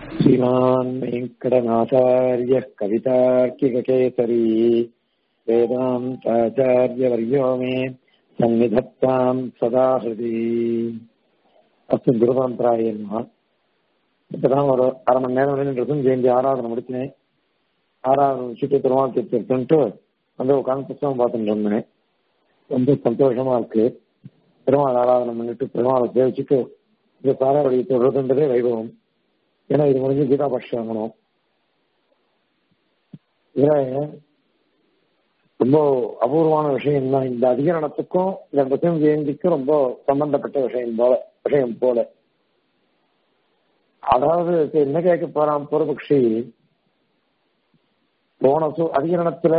श्रीमान् वेङ्कटनाथार्यः कवितार्किककेसरी वेदान्ताचार्यवर्यो मे सन्निधत्ताम् सदा हृदि அஸ்து குருபரம்பராயமா இப்பதான் ஒரு அரை மணி நேரம் நின்றும் ஜெயந்தி ஆராதனை முடிச்சினேன் ஆராதனை முடிச்சுட்டு திருமால் எடுத்துட்டு வந்து உட்காந்து புத்தகம் பார்த்துட்டு இருந்தேன் ரொம்ப சந்தோஷமா இருக்கு பெருமாள் ஆராதனை பண்ணிட்டு பெருமாளை சேவிச்சுட்டு இந்த சாராவளியை தொடர்றதுன்றதே வைபவம் ஏன்னா இது முடிஞ்சு கீதா பட்சம் வாங்கணும் இதுல ரொம்ப அபூர்வமான விஷயம் தான் இந்த அதிகரணத்துக்கும் இந்த பிரசம் ஜெயந்திக்கும் ரொம்ப சம்பந்தப்பட்ட விஷயம் போல விஷயம் போல அதாவது என்ன கேட்க போறான் பூர்வபக்ஷி போன சு அதிகரணத்துல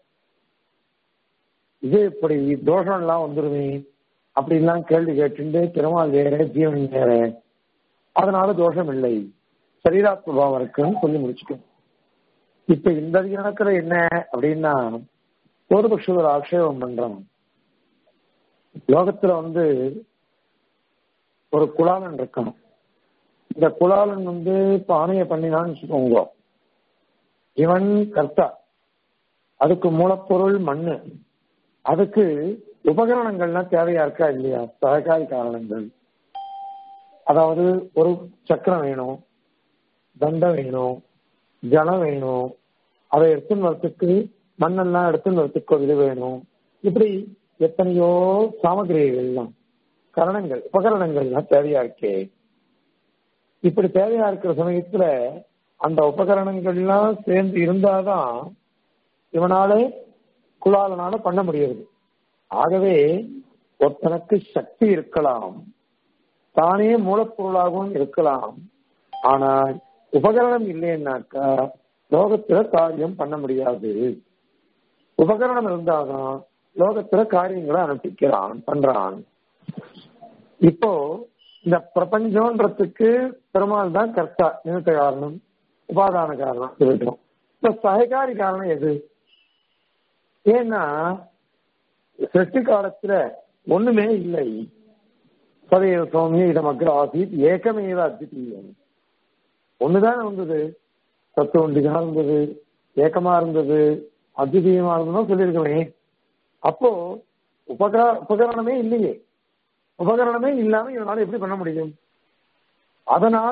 இது இப்படி தோஷம் எல்லாம் வந்துருமே அப்படின்லாம் கேள்வி கேட்டு திருமால் வேற ஜீவன் வேற அதனால தோஷம் இல்லை சரீராத்மபாவம் இருக்குன்னு சொல்லி முடிச்சுக்கணும் இப்ப இந்த அதிகரணத்துல என்ன அப்படின்னா பூர்வபக்ஷ ஒரு ஆட்சேபம் பண்றான் லோகத்துல வந்து ஒரு குலாலன் இருக்கணும் இந்த குலாலன் வந்து பானையை பண்ணினான்னு வச்சுக்கோங்க இவன் கர்த்தா அதுக்கு மூலப்பொருள் மண்ணு அதுக்கு உபகரணங்கள்லாம் தேவையா இருக்கா இல்லையா சககாரி காரணங்கள் அதாவது ஒரு சக்கரம் வேணும் தண்டம் வேணும் ஜலம் வேணும் அதை எடுத்துன்னு வரத்துக்கு மண்ணெல்லாம் எடுத்துன்னு வரத்துக்கு இது வேணும் இப்படி எத்தனையோ சாமகிரிகள்லாம் கரணங்கள் உபகரணங்கள்லாம் தேவையா இருக்கே இப்படி தேவையா இருக்கிற சமயத்துல அந்த உபகரணங்கள்லாம் சேர்ந்து இருந்தாதான் இவனாலே குலாலனால பண்ண முடியாது ஆகவே ஒருத்தனுக்கு சக்தி இருக்கலாம் தானே மூலப்பொருளாகவும் இருக்கலாம் ஆனால் உபகரணம் இல்லைன்னாக்கா லோகத்துல காரியம் பண்ண முடியாது உபகரணம் இருந்தாதான் லோகத்துல காரியங்களை அனுப்பிக்கிறான் பண்றான் இப்போ இந்த பிரபஞ்சம்ன்றதுக்கு பெருமாள் தான் கர்த்தா நிமித்த காரணம் உபாதான காரணம் சொல்லிட்டோம் இப்ப சககாரி காரணம் எது ஏன்னா சிருஷ்டி காலத்துல ஒண்ணுமே இல்லை சதேவ சௌமிய இடமக்ர ஆசித் ஏக்கமேவ அத்விதீயம் ஒண்ணுதான் வந்தது தத்துவண்டிதான் இருந்தது ஏக்கமா இருந்தது அத்விதீயமா இருந்ததும் சொல்லியிருக்கவே அப்போ உபகர உபகரணமே இல்லையே உபகரணமே இல்லாம இவனால எப்படி பண்ண முடியும் அதனால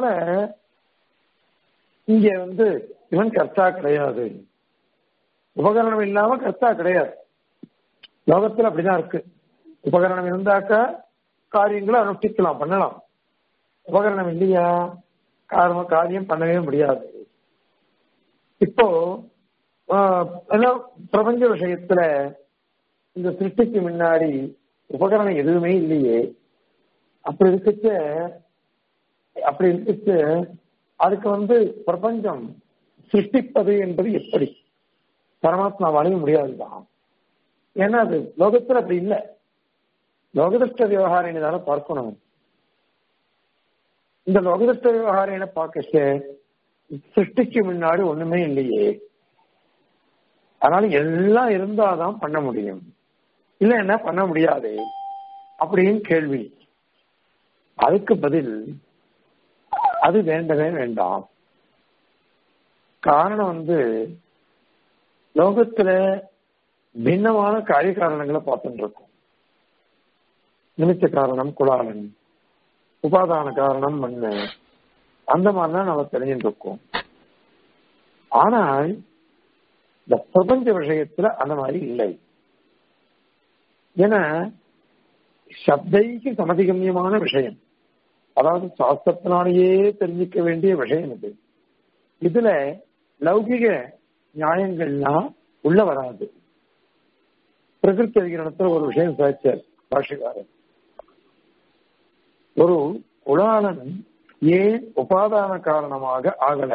இங்க வந்து இவன் கர்த்தா கிடையாது உபகரணம் இல்லாம கர்த்தா கிடையாது லோகத்துல அப்படிதான் இருக்கு உபகரணம் இருந்தாக்கா காரியங்களை அனுஷ்டிக்கலாம் பண்ணலாம் உபகரணம் இல்லையா காரணம் காரியம் பண்ணவே முடியாது இப்போ பிரபஞ்ச விஷயத்துல இந்த சிருஷ்டிக்கு முன்னாடி உபகரணம் எதுவுமே இல்லையே அப்படி இருக்குச்சு அப்படி இருக்குச்சு அதுக்கு வந்து பிரபஞ்சம் சிருஷ்டிப்பது என்பது எப்படி பரமாத்மா வளைய முடியாதுதான் ஏன்னா அது லோகத்துல அப்படி இல்லை லோகதிஷ்ட விவகாரம் தானே பார்க்கணும் இந்த லோகதிஷ்ட விவகாரம் பார்க்க சிருஷ்டிக்கு முன்னாடி ஒண்ணுமே இல்லையே அதனால எல்லாம் இருந்தாதான் பண்ண முடியும் இல்ல என்ன பண்ண முடியாது அப்படின்னு கேள்வி அதுக்கு பதில் அது வேண்டவே வேண்டாம் காரணம் வந்து லோகத்துல பின்னமான காரிய காரணங்களை பார்த்துட்டு இருக்கோம் நிமித்த காரணம் குலாலன் உபாதான காரணம் மண்ணு அந்த மாதிரிதான் நம்ம தெரிஞ்சுட்டு இருக்கோம் ஆனால் இந்த பிரபஞ்ச விஷயத்துல அந்த மாதிரி இல்லை ஏன்னா சப்தைக்கு சமதிகமியமான விஷயம் அதாவது சாஸ்திரத்தினாலேயே தெரிஞ்சுக்க வேண்டிய விஷயம் இது இதுல லௌகிக நியாயங்கள்லாம் உள்ள வராது பிரகிருத்தி அதிகரணத்துல ஒரு விஷயம் சாச்சார் பாஷகாரன் ஒரு குலாலன் ஏன் உபாதான காரணமாக ஆகல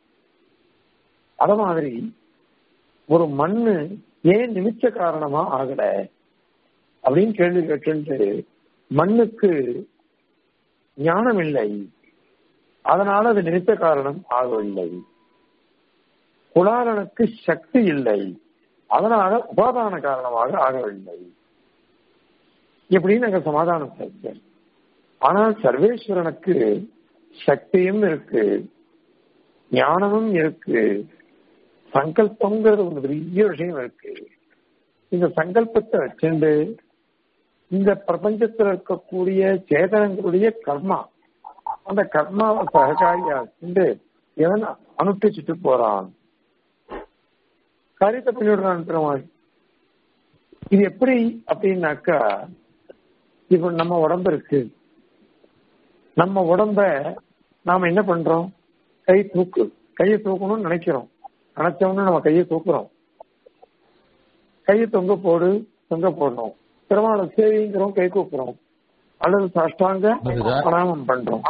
அத மாதிரி ஒரு மண்ணு ஏன் நிமிச்ச காரணமா ஆகல அப்படின்னு கேள்வி கேட்டு மண்ணுக்கு ஞானம் இல்லை அதனால அது நிமித்த காரணம் ஆகவில்லை குலாலனுக்கு சக்தி இல்லை அதனால உபாதான காரணமாக ஆகவில்லை இப்படின்னு நாங்க சமாதானம் செய்ய ஆனால் சர்வேஸ்வரனுக்கு சக்தியும் இருக்கு ஞானமும் இருக்கு சங்கல்பங்கிறது ஒரு பெரிய விஷயம் இருக்கு இந்த சங்கல்பத்தை வச்சுண்டு இந்த பிரபஞ்சத்துல இருக்கக்கூடிய சேதனங்களுடைய கர்மா அந்த கர்மாவை சககாரியா வச்சுண்டு எவன் அனுஷ்டிச்சுட்டு போறான் காரியத்தை பண்ணிவிடுறான் பெருமாள் இது எப்படி அப்படின்னாக்கா இப்ப நம்ம உடம்பு இருக்கு நம்ம உடம்ப நாம என்ன பண்றோம் கை தூக்கு கையை தூக்கணும்னு நினைக்கிறோம் நினைச்சோம்னு நம்ம கையை தூக்குறோம் கையை தொங்க போடு தொங்க போடணும் பெருமாளை சேவிங்கிறோம் கை கூப்புறோம் அல்லது சாஷ்டாங்க பிரணாமம் பண்றோம்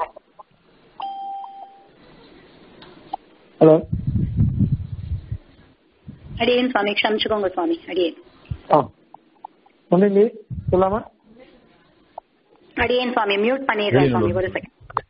ஹலோ அடியேன் சுவாமி க்ஷமிச்சுக்கோங்க சுவாமி அடியேன் ஆ ஒண்ணு சொல்லாம அடியேன் சுவாமி மியூட் பண்ணிடுறேன் சுவாமி ஒரு செகண்ட்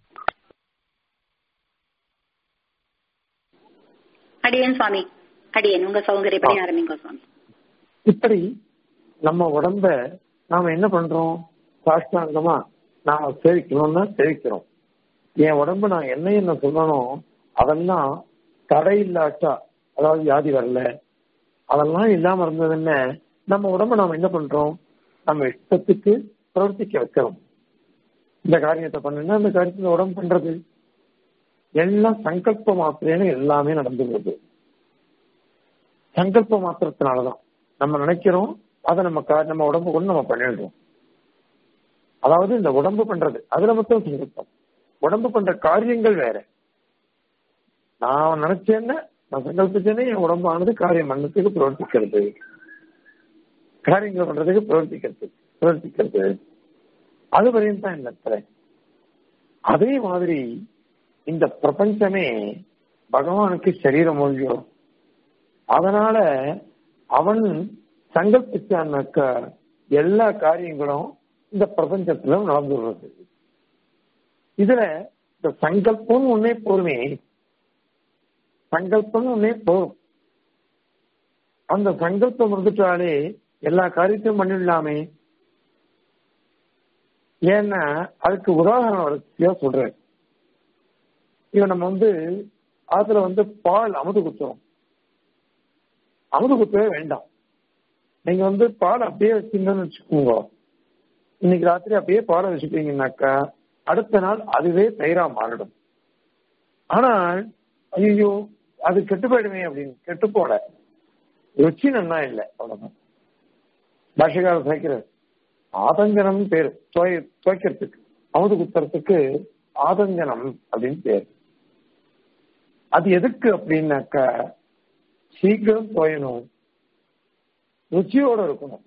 அடியேன் சுவாமி அடியேன் உங்க சௌகரியப்படி ஆரம்பிங்க சுவாமி இப்படி நம்ம உடம்ப நாம என்ன பண்றோம் சாஷ்டாங்கமா நாம சேவிக்கணும்னா சேவிக்கிறோம் என் உடம்பு நான் என்ன என்ன சொல்லணும் அதெல்லாம் தடை இல்லாட்டா அதாவது வியாதி வரல அதெல்லாம் இல்லாம இருந்ததுன்னு நம்ம உடம்ப நாம என்ன பண்றோம் நம்ம இஷ்டத்துக்கு பிரவர்த்திக்க வைக்கிறோம் இந்த காரியத்தை பண்ணுன்னா அந்த காரியத்துல உடம்பு பண்றது எல்லாம் சங்கல்ப மாத்திரேன்னு எல்லாமே நடந்து போகுது சங்கல்ப மாத்திரத்தினாலதான் நம்ம நினைக்கிறோம் அதை நம்ம கா- நம்ம உடம்பு கொண்டு நம்ம பண்ணிடுறோம் அதாவது இந்த உடம்பு பண்றது அதுல மட்டும் சங்கல்பம் உடம்பு பண்ற காரியங்கள் வேற நான் நினைச்சேன்னா நான் சங்கல்பிச்சேனே என் உடம்பானது காரியம் பண்ணத்துக்கு பிரவர்த்திக்கிறது காரியங்கள் பண்றதுக்கு பிரவர்த்திக்கிறது பிரவர்த்திக்கிறது அது வரையும் தான் என்ன அதே மாதிரி இந்த பிரபஞ்சமே பகவானுக்கு சரீர மொழியோ அதனால அவன் சங்கல்பிச்சான்னாக்க எல்லா காரியங்களும் இந்த பிரபஞ்சத்துல நடந்துடுறது இதுல இந்த சங்கல்பம் ஒன்னே போருமே சங்கல்பம் ஒன்னே போரும் அந்த சங்கல்பம் இருந்துட்டாலே எல்லா காரியத்தையும் பண்ணிடலாமே ஏன்னா அதுக்கு உதாரணம் வரிசையா சொல்றேன் இவன் நம்ம வந்து அதுல வந்து பால் அமுது குத்துறோம் அமுது குத்தவே வேண்டாம் நீங்க வந்து பால் அப்படியே வச்சிருந்தோம்னு வச்சுக்கோங்க இன்னைக்கு ராத்திரி அப்படியே பாலை வச்சுட்டீங்கன்னாக்கா அடுத்த நாள் அதுவே தயிரா மாறிடும் ஆனால் ஐயோ அது கெட்டு போயிடுமே அப்படின்னு கெட்டு போட ருச்சி நன்னா இல்லை அவ்வளவுதான் பாஷகார சேர்க்கிறார் ஆதங்கனம் பேரு துவை துவைக்கிறதுக்கு அமுது குத்துறதுக்கு ஆதங்கனம் அப்படின்னு பேரு அது எதுக்கு அப்படின்னாக்கா சீக்கிரம் துவையணும் ருச்சியோட இருக்கணும்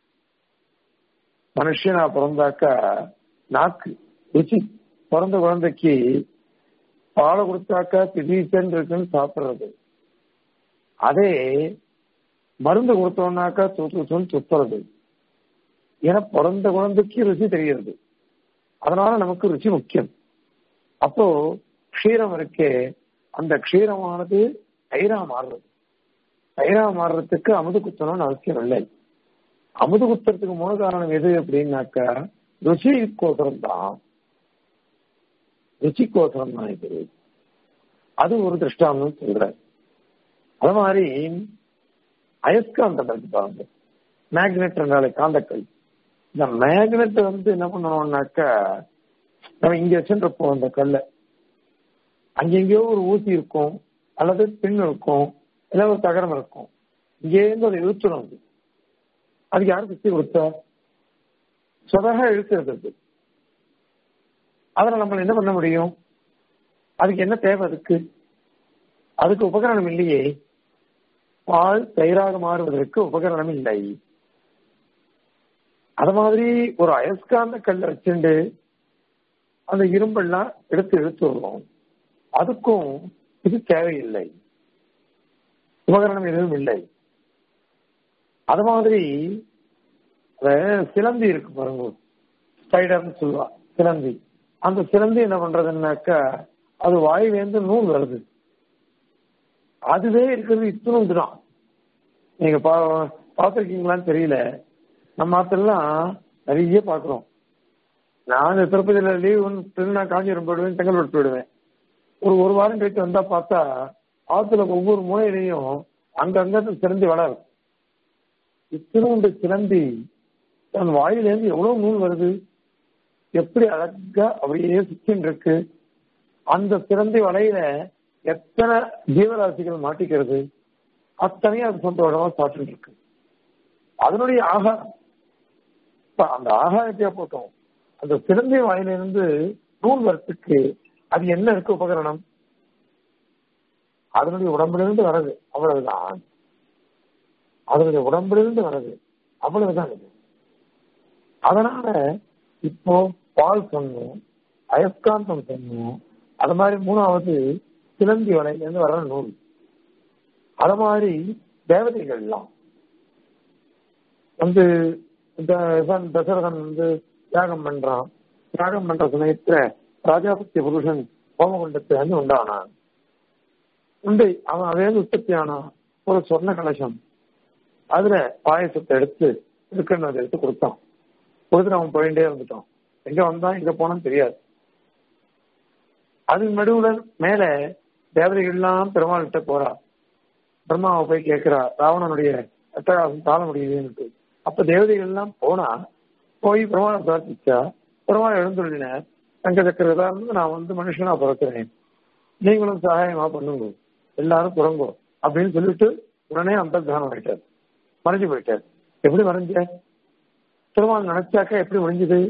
மனுஷனா பிறந்தாக்கா நாக்கு ருச்சி பிறந்த குழந்தைக்கு பாலை கொடுத்தாக்கா திடீர்னு இருக்குன்னு சாப்பிடுறது அதே மருந்து கொடுத்தோம்னாக்கா தூத்துன்னு துப்புறது ஏன்னா பிறந்த குழந்தைக்கு ருசி தெரிகிறது அதனால நமக்கு ருச்சி முக்கியம் அப்போ க்ஷீரம் இருக்கே அந்த க்ஷீரமானது தயிரா மாறுறது தயிரா மாறுறதுக்கு அமுது குத்தணும்னு அவசியம் இல்லை அமுது குத்துறதுக்கு மூல காரணம் எது அப்படின்னாக்கா ருச்சிக்கோசரம் தான் ருச்சிக்கோசரம் தான் இது அது ஒரு திருஷ்டாந்தம் சொல்றேன் அது மாதிரி அயஸ்காந்தம் இருக்கு பாருங்க மேக்னெட் என்றாலே காந்தக்கல் இந்த மேக்னெட் வந்து என்ன பண்ணணும்னாக்கா நம்ம இங்க வச்சுருப்போம் அந்த கல்லை அங்கெங்கேயோ ஒரு ஊசி இருக்கும் அல்லது பின் இருக்கும் இல்லை ஒரு தகரம் இருக்கும் இங்கேருந்து அதை இழுத்துடும் அது அதுக்கு யாரும் சுத்தி கொடுத்தா சொதக இழுக்கிறது அது அதில் நம்ம என்ன பண்ண முடியும் அதுக்கு என்ன தேவை அதுக்கு அதுக்கு உபகரணம் இல்லையே பால் தயிராக மாறுவதற்கு உபகரணம் இல்லை அது மாதிரி ஒரு அயஸ்காந்த கல்லை வச்சுண்டு அந்த இரும்பெல்லாம் எடுத்து இழுத்து வருவோம் அதுக்கும் இது தேவையில்லை உபகரணம் எதுவும் இல்லை அது மாதிரி சிலந்தி இருக்கு பாருங்க ஸ்பைடர்னு சொல்லுவா சிலந்தி அந்த சிலந்தி என்ன பண்றதுன்னாக்கா அது வாயிலேருந்து நூல் வருது அதுவே இருக்கிறது இத்தனும் தான் நீங்க பா பார்த்துருக்கீங்களான்னு தெரியல நம்ம ஆத்தெல்லாம் நிறைய பார்க்குறோம் நான் திருப்பதியில் லீவ் நான் காஞ்சிபுரம் போயிடுவேன் செங்கல்பட்டு போயிடுவேன் ஒரு ஒரு வாரம் கழித்து வந்தா பார்த்தா ஆத்துல ஒவ்வொரு மூலையிலையும் அங்கங்க சிலந்தி வளரும் இத்தினோண்டு சிலந்தி தன் வாயிலேருந்து எவ்வளவு நூல் வருது எப்படி அழகா அப்படியே சுத்தின் இருக்கு அந்த சிலந்தி வலையில எத்தனை ஜீவராசிகள் மாட்டிக்கிறது அத்தனையும் அது சந்தோஷமா சாப்பிட்டு இருக்கு அதனுடைய ஆகாரம் இப்ப அந்த ஆகாரத்தையா போட்டோம் அந்த சிலந்தி வாயிலிருந்து நூல் வரத்துக்கு அது என்ன இருக்கு உபகரணம் அதனுடைய உடம்பிலிருந்து வர்றது அவ்வளவுதான் அதனுடைய உடம்பிலிருந்து வர்றது அவ்வளவுதான் இது அதனால இப்போ பால் சொன்னோம் அயஸ்காந்தம் சொன்னோம் அது மாதிரி மூணாவது சிலந்தி வலையிலிருந்து வர்ற நூல் அது மாதிரி தேவதைகள்லாம் வந்து இந்த இவன் தசரதன் வந்து தியாகம் பண்றான் தியாகம் பண்ற சமயத்துல ராஜாபத்திய புருஷன் ஹோமகுண்டத்தை வந்து உண்டானான் உண்டு அவன் அதே உற்பத்தி ஆனான் ஒரு சொர்ண கலசம் அதுல பாயசத்தை எடுத்து இருக்கிறத எடுத்து கொடுத்தான் கொடுத்துட்டு அவன் போயிட்டே இருந்துட்டான் எங்க வந்தான் எங்க போனான்னு தெரியாது அது நடுவுல மேல தேவதைகள்லாம் பெருமாள்கிட்ட போறா பிரம்மாவை போய் கேட்கிறா ராவணனுடைய அட்டகாசம் தாழ முடியுதுன்னு அப்ப தேவதைகள் எல்லாம் போனா போய் பெருமாளை பிரார்த்திச்சா பெருமாள் எழுந்துள்ளினார் தங்க சக்கரதா இருந்து நான் வந்து மனுஷனா பிறக்கிறேன் நீங்களும் சகாயமா பண்ணுங்க எல்லாரும் புறங்கோ அப்படின்னு சொல்லிட்டு உடனே அந்த தானம் ஆயிட்டார் மறைஞ்சு போயிட்டார் எப்படி மறைஞ்ச திருமால் நினைச்சாக்கா எப்படி முடிஞ்சது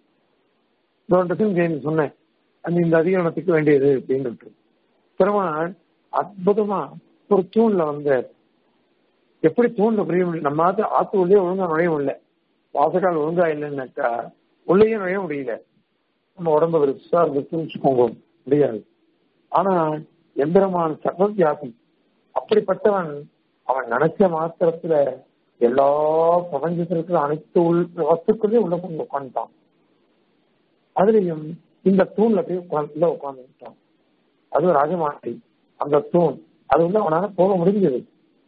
சொன்னேன் அந்த இந்த அதிகரணத்துக்கு வேண்டியது அப்படின்னு பெருமாள் அற்புதமா ஒரு தூண்ல வந்து எப்படி தூண்ல புரிய முடியும் நம்ம ஆத்து ஆத்து உள்ளே ஒழுங்கா நுழைய முடியல வாசக்கால் ஒழுங்கா இல்லைன்னாக்கா உள்ளேயே நுழைய முடியல நம்ம உடம்பு விரிச்சா வச்சுக்கோங்க முடியாது ஆனா எந்திரமான சர்வவியாபி அப்படிப்பட்டவன் அவன் நினைச்ச மாத்திரத்துல எல்லா பிரபஞ்சத்தில் இருக்கிற அனைத்து உள் வஸ்துக்களையும் உள்ள கொண்டு உட்காந்துட்டான் அதுலயும் இந்த தூண்ல போய் உட்காந்து உட்காந்துட்டான் அதுவும் ராஜமாட்டி அந்த தூண் அது வந்து அவனால போக முடிஞ்சது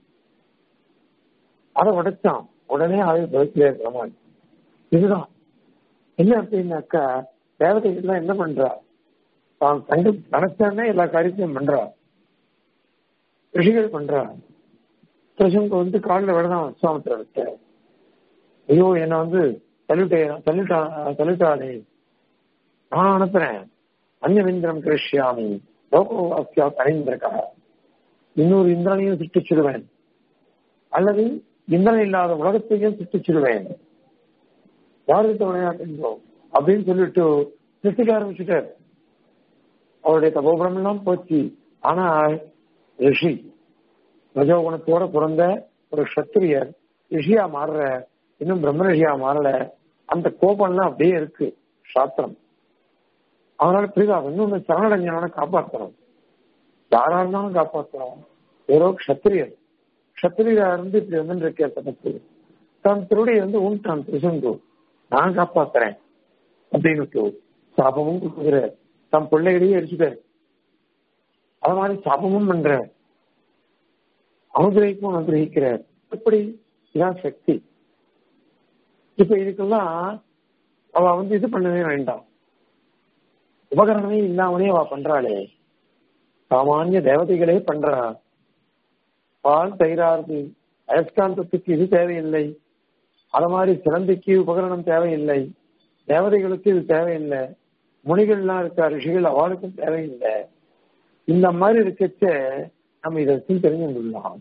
அதை உடைச்சான் உடனே அதை பதிலே இருக்கிற மாதிரி இதுதான் என்ன அப்படின்னாக்கா தேவதைகள்லாம் என்ன பண்றா தான் தங்க நினைச்சானே எல்லா காரியத்தையும் பண்றா ரிஷிகள் பண்றா கிருஷ்ணனுக்கு வந்து காலில் விடதான் விஸ்வாமித்திரர்கிட்ட ஐயோ என்னை வந்து தள்ளிட்டே தள்ளிட்டா தள்ளிட்டானே நான் அனுப்புறேன் அந்நவிந்திரம் கிருஷ்யாமி லோகவாசியா அணிந்திருக்கா இன்னொரு இந்திரனையும் சிருஷ்டிச்சிடுவேன் அல்லது இந்திரன் இல்லாத உலகத்தையும் சிருஷ்டிச்சிடுவேன் யாருக்கு விளையாட்டுன்றோம் அப்படின்னு சொல்லிட்டு சிருஷ்டிக்க ஆரம்பிச்சுட்டார் அவருடைய தபோபுரம் எல்லாம் போச்சு ஆனா ரிஷி ரஜோகுணத்தோட பிறந்த ஒரு சத்திரியர் ரிஷியா மாறுற இன்னும் பிரம்ம ரிஷியா மாறல அந்த கோபம்லாம் அப்படியே இருக்கு சாஸ்திரம் அதனால புரியுதா இன்னொன்னு சரணடைஞ்சனால காப்பாற்றணும் யாரா இருந்தாலும் காப்பாற்றணும் ஏதோ கஷத்திரியர் கஷத்திரியா இருந்து இப்படி வந்து இருக்க தனக்கு தன் திருடைய வந்து உண்டான் திருசங்கு நான் காப்பாத்துறேன் அப்படின்னு சாபமும் கொடுக்குற தன் பிள்ளைகளையே எரிச்சுட்டாரு அது மாதிரி சாபமும் பண்ற அனுகிரகிக்கும் அனுகிரகிக்கிறார் எப்படி இதான் சக்தி இப்ப இதுக்கெல்லாம் அவ வந்து இது பண்ணவே வேண்டாம் உபகரணமே இல்லாமலே அவ பண்றாளே சாமானிய தேவதைகளே பண்றா பால் தயிராறு அயஸ்காந்தத்துக்கு இது தேவையில்லை அது மாதிரி சிலந்திக்கு உபகரணம் தேவையில்லை தேவதைகளுக்கு இது தேவையில்லை முனிகள்லாம் இருக்கா ரிஷிகள் அவளுக்கும் தேவையில்லை இந்த மாதிரி இருக்கச்ச நம்ம இதை வச்சு தெரிஞ்சு கொள்ளலாம்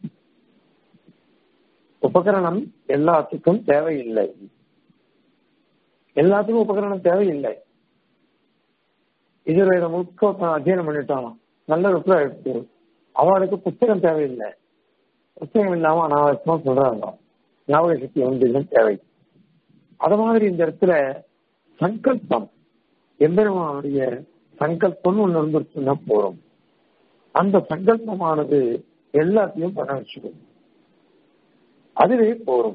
உபகரணம் எல்லாத்துக்கும் தேவையில்லை எல்லாத்துக்கும் உபகரணம் தேவையில்லை இதுல இதை முழுக்க அத்தியனம் பண்ணிட்டான் நல்ல ரிப்ளை எடுத்து அவளுக்கு புத்தகம் தேவையில்லை புத்தகம் இல்லாம அனாவசியமா சொல்றாங்க ஞாபக சக்தி வந்து தேவை அது மாதிரி இந்த இடத்துல சங்கல்பம் எம்பெருமானுடைய சங்கல்பம் ஒண்ணு இருந்துருச்சுன்னா போறோம் அந்த சங்கல்பமானது எல்லாத்தையும் பண்ண வச்சுக்கும் அதுவே போறோம்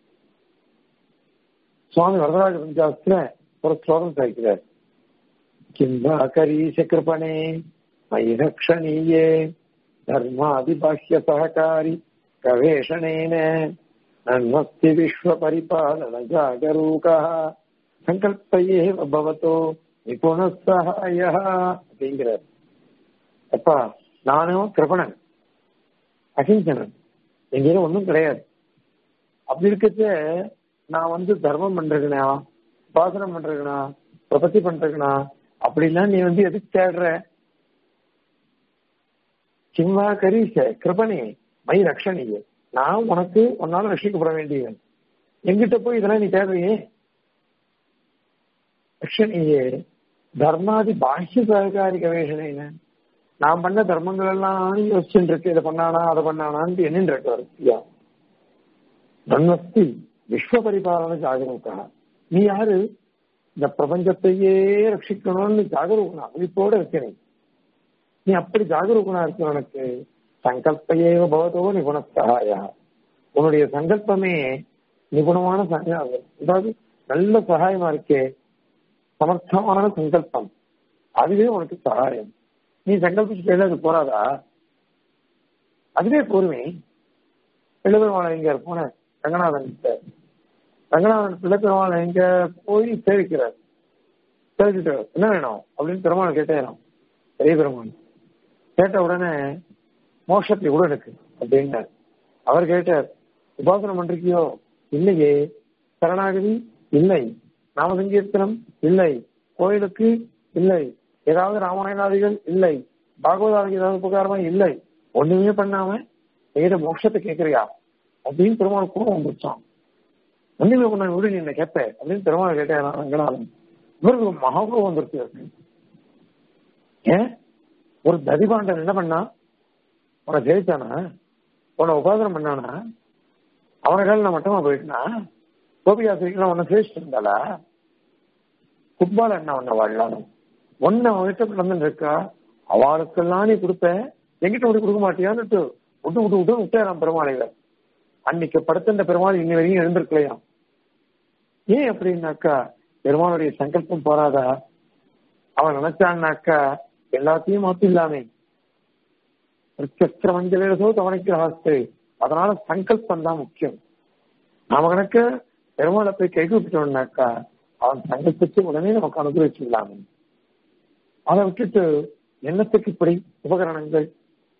சுவாமி வரதராஜ பஞ்சாஸ்திர ஒரு ஸ்லோகம் சாய்க்கிறார் கிம்பா கரீச கிருபணே மயிரக்ஷணீயே தர்மாதிபாஷ்ய சககாரி கவேஷணேன நன்மஸ்தி விஸ்வ பரிபாலன ஜாகரூகா சங்கல்பையே பவத்தோ நிபுண சகாய அப்படிங்கிறார் அப்பா நானும் கிருபணன் அகிஞ்சனன் எங்கேயும் ஒன்றும் கிடையாது அப்படி இருக்கிறது நான் வந்து தர்மம் பண்றேனா உபாசனம் பண்றேனா பிரபத்தி பண்றேனா அப்படிலாம் நீ வந்து எதுக்கு தேடுற சிம்வா கரீச கிருபனே மை ரக்ஷணியே நான் உனக்கு உன்னால ரட்சிக்கப்பட வேண்டியவன் எங்கிட்ட போய் இதெல்லாம் நீ தேடுறியே ரக்ஷணியே தர்மாதி பாஹ்ய சககாரி கவேஷனேன நான் பண்ண தர்மங்கள் எல்லாம் யோசிச்சுட்டு இருக்கு இதை பண்ணானா அதை பண்ணானான்னு என்னன்னு இருக்கு வரிசையா தன்வஸ்தி விஸ்வ பரிபாலன ஜாகரூகா நீ யாரு இந்த பிரபஞ்சத்தையே ரட்சிக்கணும்னு ஜாகரூகனா விழிப்போட இருக்கணும் நீ அப்படி ஜாகரூகனா இருக்கிறவனுக்கு சங்கல்பையே பவதோ நிபுணஸ்தகாயா உன்னுடைய சங்கல்பமே நிபுணமான சங்க- அதாவது நல்ல சகாயமா இருக்கே சமர்த்தமான சங்கல்பம் அதுவே உனக்கு சகாயம் நீ சங்கல்பிச்சு அது போறாதா அதுவே போருமே பிள்ளைபெருமாள் எங்க போன ரங்கநாதன் கிட்ட. ரங்கநாதன் பிள்ளைபெருமாள் எங்க போய் சேவிக்கிறார் சேவிச்சுட்டு என்ன வேணும் அப்படின்னு பெருமாள் கேட்டேன் பெரிய பெருமாள் கேட்ட உடனே மோட்சத்தை கூட எனக்கு அப்படின்னார் அவர் கேட்டார் உபாசனம் பண்றிருக்கியோ இல்லையே சரணாகதி இல்லை நாமசங்கீர்த்தனம் இல்லை கோயிலுக்கு இல்லை ஏதாவது ராமாயணாதிகள் இல்லை பாகவதாதிகள் ஏதாவது உபகாரமா இல்லை ஒண்ணுமே பண்ணாம எங்கிட்ட மோட்சத்தை கேட்கறியா அப்படின்னு பெருமாள் கூட வந்துச்சான் ஒண்ணுமே பண்ண விடு நீ என்ன கேட்ப அப்படின்னு பெருமாள் கேட்டேன் ரங்கநாதன் இவருக்கு மகாபுரம் வந்துருச்சு இவருக்கு. ஏன் ஒரு ததிபாண்டன் என்ன பண்ணா உன்னை ஜெயிச்சானா உன்னை உபாசனம் பண்ணானா அவனை கால மட்டமா போயிட்டுனா கோபியாசிரிக்கெல்லாம் உன்னை சேவிச்சுட்டு இருந்தாளா குப்பால என்ன உன்னை வாழலாம் ஒன்னு அவன்கிட்ட நடந்துட்டு இருக்கா அவளுக்கெல்லாம் நீ கொடுப்ப எங்கிட்ட விட்டு கொடுக்க மாட்டியான்னுட்டு விட்டு விட்டு விட்டு விட்டாராம் பெருமாளையில அன்னைக்கு படுத்த பெருமாள் இன்னி வரையும் எழுந்திருக்கலையாம் ஏன் அப்படின்னாக்கா பெருமாளுடைய சங்கல்பம் போறாதா அவன் நினைச்சான்னாக்கா எல்லாத்தையும் மாத்திடலாமே பிரத்யஸ்திர மஞ்சளோ தவணைக்கு ஆஸ்து அதனால சங்கல்பம் தான் முக்கியம் நாம கணக்க பெருமாளை போய் கை கூப்பிட்டோம்னாக்கா அவன் சங்கல்பிச்சு உடனே நமக்கு அனுகிரகிச்சிடலாமே அதை விட்டுட்டு என்னத்துக்கு இப்படி உபகரணங்கள்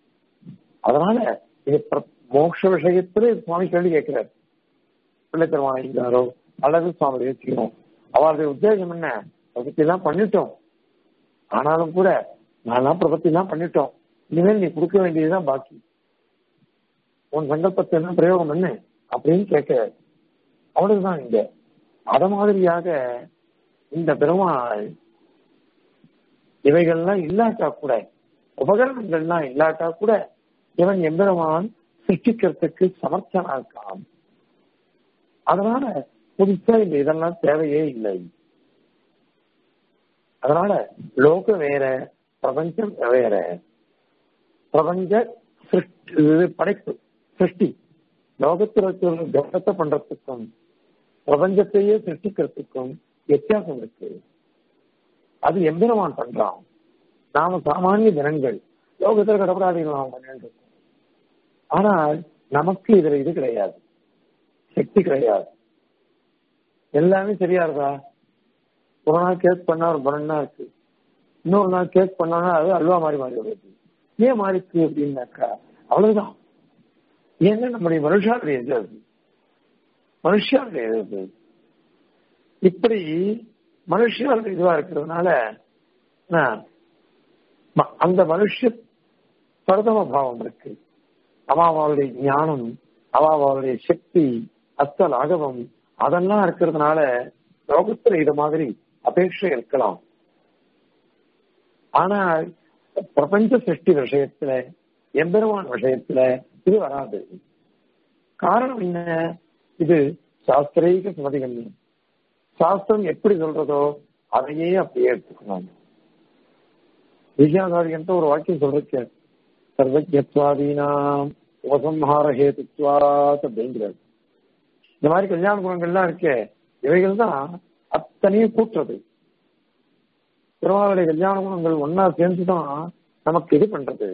அதனால இது பிர- மோட்ச விஷயத்துல சுவாமி கேள்வி கேட்கிறார் பிள்ளை பெருமானாரோ அல்லது சுவாமி வச்சுக்கணும் அவருடைய உத்தேசம் என்ன பிரபத்தி எல்லாம் பண்ணிட்டோம் ஆனாலும் கூட நான்லாம் பிரபத்தி எல்லாம் பண்ணிட்டோம் இனிமேல் நீ கொடுக்க வேண்டியதுதான் பாக்கி உன் சங்கல்பத்தை என்ன பிரயோகம் என்ன அப்படின்னு கேட்கிறார் அவ்வளவுதான் இங்க அத மாதிரியாக இந்த பெருமாள் இவைகள்லாம் இல்லாட்டா கூட உபகரணங்கள்லாம் இல்லாட்டா கூட இவன் எம்பெருமான் சிருஷ்டிக்கிறதுக்கு சமர்த்தனா இருக்கான் அதனால புதுசா இந்த இதெல்லாம் தேவையே இல்லை அதனால லோகம் வேற பிரபஞ்சம் வேற பிரபஞ்ச சிருஷ்டி இது படைப்பு சிருஷ்டி லோகத்தில் இருக்கிற கவனத்தை பண்றதுக்கும் பிரபஞ்சத்தையே சிருஷ்டிக்கிறதுக்கும் வித்தியாசம் இருக்கு அது எம்பெருமான் பண்றான் நாம சாமானிய ஜனங்கள் லோகத்தில் கடப்படாதீர்கள் நாம் பண்ணிட்டு இருக்கோம் ஆனால் நமக்கு இதுல இது கிடையாது சக்தி கிடையாது எல்லாமே சரியா இருக்கா ஒரு நாள் கேக் பண்ணா ஒரு பலன்னா இருக்கு இன்னொரு நாள் கேக் பண்ணோம்னா அது அல்வா மாதிரி மாறி வருது ஏன் மாறிச்சு அப்படின்னாக்கா அவ்வளவுதான் ஏன்னா நம்முடைய மனுஷாருடைய இது அது மனுஷாருடைய இது அது இப்படி மனுஷாருடைய இதுவா இருக்கிறதுனால நான் ம- அந்த மனுஷ பிரதம பாவம் இருக்கு அவாவாளுடைய ஞானம் அவாவாளுடைய சக்தி அத்தல் அகவம் அதெல்லாம் இருக்கிறதுனால லோகத்துல இது மாதிரி அபேட்சை இருக்கலாம் ஆனால் பிரபஞ்ச சிருஷ்டி விஷயத்துல எம்பெருமான் விஷயத்துல இது வராது காரணம் என்ன இது சாஸ்திரீக சுமதிகண்யம் சாஸ்திரம் எப்படி சொல்றதோ அதையே அப்படியே எடுத்துக்கணும் விஜயாதாரிகன்ட்டு ஒரு வாக்கியம் சொல்றீங்க சர்வஜத்வாதீனாம் உபசம்ஹார ஹேதுத்வாத் அப்படிங்கிறது இந்த மாதிரி கல்யாண குணங்கள்லாம் இருக்கே இவைகள் தான் அத்தனையும் கூட்டுறது திருவாளுடைய கல்யாண குணங்கள் ஒன்னா சேர்ந்துதான் நமக்கு இது பண்றது